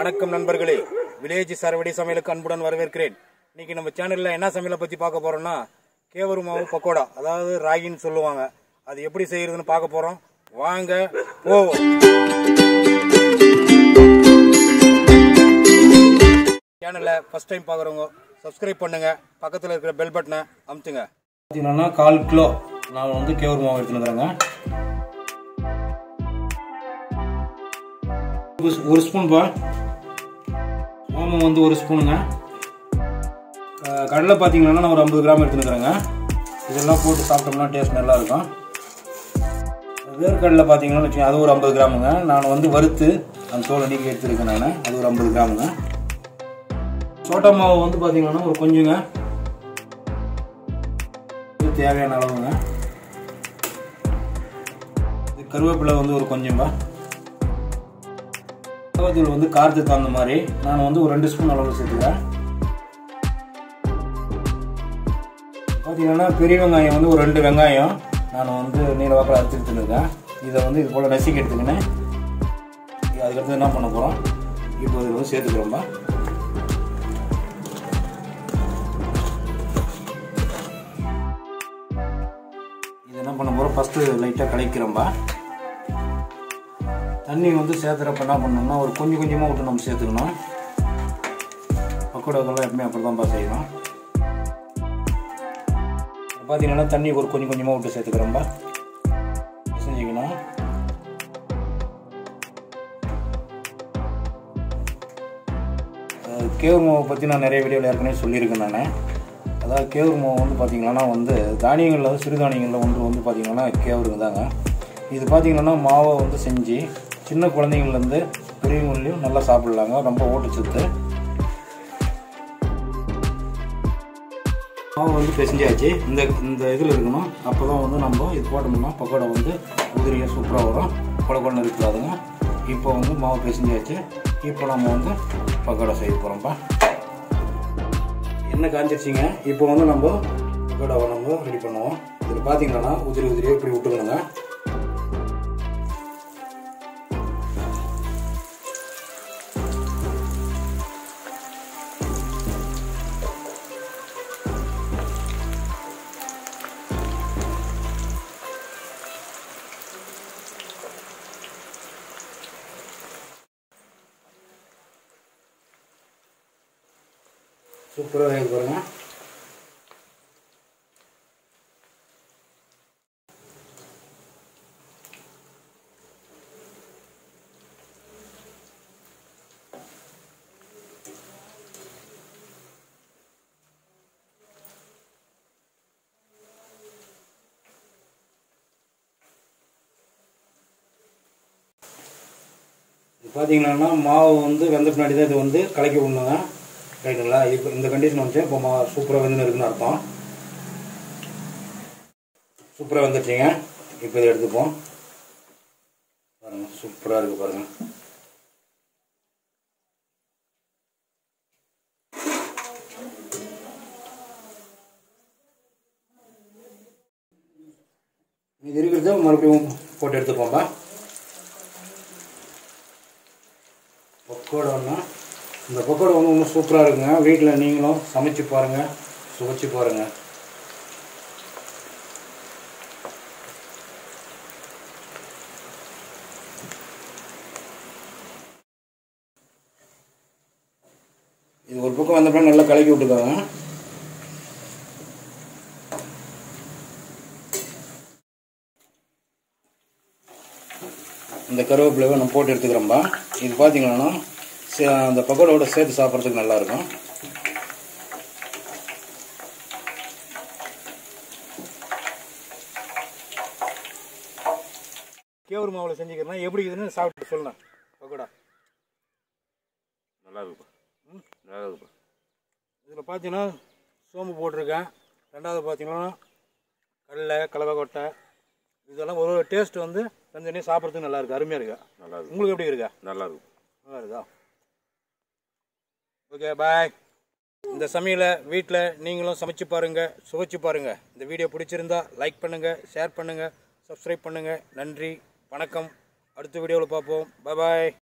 வணக்கம் நண்பர்களே வில்லேஜ் சரவடி சமையலுக்கு அன்புடன் வரவேற்கிறேன் இன்னைக்கு நம்ம சேனல்ல என்ன சமையலை பத்தி பார்க்க போறோம்னா கேவரு மாவு பக்கோடா அதாவது ராகின்னு சொல்லுவாங்க அது எப்படி செய்யறதுன்னு பார்க்க போறோம் வாங்க போவோம் சேனலை ஃபர்ஸ்ட் டைம் பார்க்குறவங்க சப்ஸ்கிரைப் பண்ணுங்க பக்கத்தில் இருக்கிற பெல் பட்டனை அமுத்துங்க பார்த்தீங்கன்னா கால் கிலோ நான் வந்து கேவரு மாவு எடுத்துன்னு ஒரு ஸ்பூன் பா ஓமம் வந்து ஒரு ஸ்பூனுங்க க- கடலை பார்த்தீங்கன்னா நான் ஒரு ஐம்பது கிராம் எடுத்துனுக்குறேங்க இதெல்லாம் போட்டு சாப்பிட்டோம்னா டேஸ்ட் நல்லா இருக்கும் வேர்க்கடலை பார்த்தீங்கன்னா வச்சுக்கோங்க, அது ஒரு ஐம்பது கிராமுங்க நான் வந்து வறுத்து அந்த தோலை நீக்கி எடுத்துருக்கேன் நான் அது ஒரு ஐம்பது கிராமுங்க சோட்டா மாவு வந்து பார்த்தீங்கன்னா ஒரு கொஞ்சங்க இது தேவையான அளவுங்க இது கருவேப்பிலை வந்து ஒரு கொஞ்சம்பா மிளகாத்தூள் வந்து காரத்துக்கு தகுந்த மாதிரி நான் வந்து ஒரு ரெண்டு ஸ்பூன் அளவு சேர்த்துக்கிறேன் பார்த்தீங்கன்னா பெரிய வெங்காயம் வந்து ஒரு ரெண்டு வெங்காயம் நான் வந்து நீல வாக்கில் அரைச்சி எடுத்துருக்கேன் இதை வந்து இது போல் நசுக்கி எடுத்துக்கினேன் அதுக்கடுத்து என்ன பண்ண போகிறோம் இப்போ இதில் வந்து சேர்த்துக்கிறோம்பா இது என்ன பண்ண போகிறோம் ஃபஸ்ட்டு லைட்டாக கலக்கிறோம்பா தண்ணி வந்து சேர்த்துறப்ப என்ன பண்ணணும்னா ஒரு கொஞ்சம் கொஞ்சமாக விட்டு நம்ம சேர்த்துக்கணும் பக்கோடாக்கெல்லாம் எப்பவுமே அப்படி தான்ப்பா செய்யணும் பார்த்தீங்கன்னா தண்ணி ஒரு கொஞ்சம் கொஞ்சமாக விட்டு சேர்த்துக்கிறோம்பா செஞ்சுக்கணும் அஹ் கேவுரு மாவை பற்றி நான் நிறைய வீடியோவில் ஏற்கனவே சொல்லியிருக்கேன் நான் அதாவது கேவுரு மாவு வந்து பார்த்தீங்கன்னா வந்து தானியங்களில் வந்து சிறுதானியங்களில் ஒன்று வந்து பார்த்தீங்கன்னா கேவுருங்க தாங்க இது பார்த்தீங்கன்னா மாவை வந்து செஞ்சு சின்ன குழந்தைங்கள்லேருந்து பெரியவங்களையும் நல்லா சாப்பிடலாங்க ரொம்ப ஊட்டச்சத்து மாவு வந்து பிசைஞ்சாச்சு இந்த இந்த இதில் இருக்கணும் அப்போ தான் வந்து நம்ம இது போட்டோம்னா பக்கோடா வந்து உதிரியாக சூப்பராக வரும் கொல கொலன்னு இருக்கக்கூடாதுங்க இப்போ வந்து மாவு பிசைஞ்சாச்சு இப்போ நம்ம வந்து பக்கோடா செய்ய போகிறோம்ப்பா எண்ணெய் காஞ்சிருச்சிங்க இப்போ வந்து நம்ம பக்கோடாவை நம்ம ரெடி பண்ணுவோம் இதில் பார்த்தீங்கன்னா உதிரி உதிரியாக இப்படி விட்டுக்கணுங்க சூப்பராக வேக பாருங்க இது பார்த்தீங்கன்னா மாவு வந்து வெந்த பின்னாடி தான் இது வந்து கலக்கி விடணுங்க ரைட்டுங்களா இப்போ இந்த கண்டிஷன் வந்து இப்போ மா சூப்பராக வெந்துன்னு இருக்குன்னு அர்த்தம் சூப்பராக வந்துட்டீங்க இப்போ இதை எடுத்துப்போம் பாருங்க சூப்பராக இருக்கு பாருங்க இது இருக்கிறத மறுபடியும் போட்டு எடுத்துப்போம்பா பக்கோடான்னா இந்த பக்கோடா வந்து இன்னும் சூப்பராக இருக்குங்க வீட்டில் நீங்களும் சமைச்சு பாருங்கள் சுவைச்சு பாருங்கள் இது ஒரு பக்கம் வந்தப்பறம் நல்லா கலக்கி விட்டுக்கோங்க இந்த கருவேப்பிலை நம்ம போட்டு எடுத்துக்கிறோம்பா இது பார்த்தீங்கன்னா சே- அந்த பக்கோடாவோட சேர்த்து சாப்பிட்றதுக்கு நல்லா இருக்கும் கேவரு மாவில் செஞ்சுக்கிறேன்னா எப்படி இருக்குதுன்னு சாப்பிட்டு சொல்லலாம் பக்கோடா நல்லா இருக்குப்பா ம் நல்லா இருக்குப்பா இதில் பார்த்தீங்கன்னா சோம்பு போட்டிருக்கேன் ரெண்டாவது பார்த்தீங்கன்னா கடலை கலவைக்கொட்டை இதெல்லாம் ஒரு ஒரு டேஸ்ட் வந்து தனித்தனியாக சாப்பிட்றதுக்கு நல்லா இருக்கு அருமையாக இருக்கா நல்லா இருக்கு உங்களுக்கு எப்படி இருக்கா நல்லா இருக்கும் நல்லா இருக்கா ஓகே பாய் இந்த சமையலை வீட்டில் நீங்களும் சமைச்சு பாருங்க சுவைச்சு பாருங்க இந்த வீடியோ பிடிச்சிருந்தா லைக் பண்ணுங்க ஷேர் பண்ணுங்க சப்ஸ்கிரைப் பண்ணுங்க நன்றி வணக்கம் அடுத்த வீடியோவில் பார்ப்போம் பாய்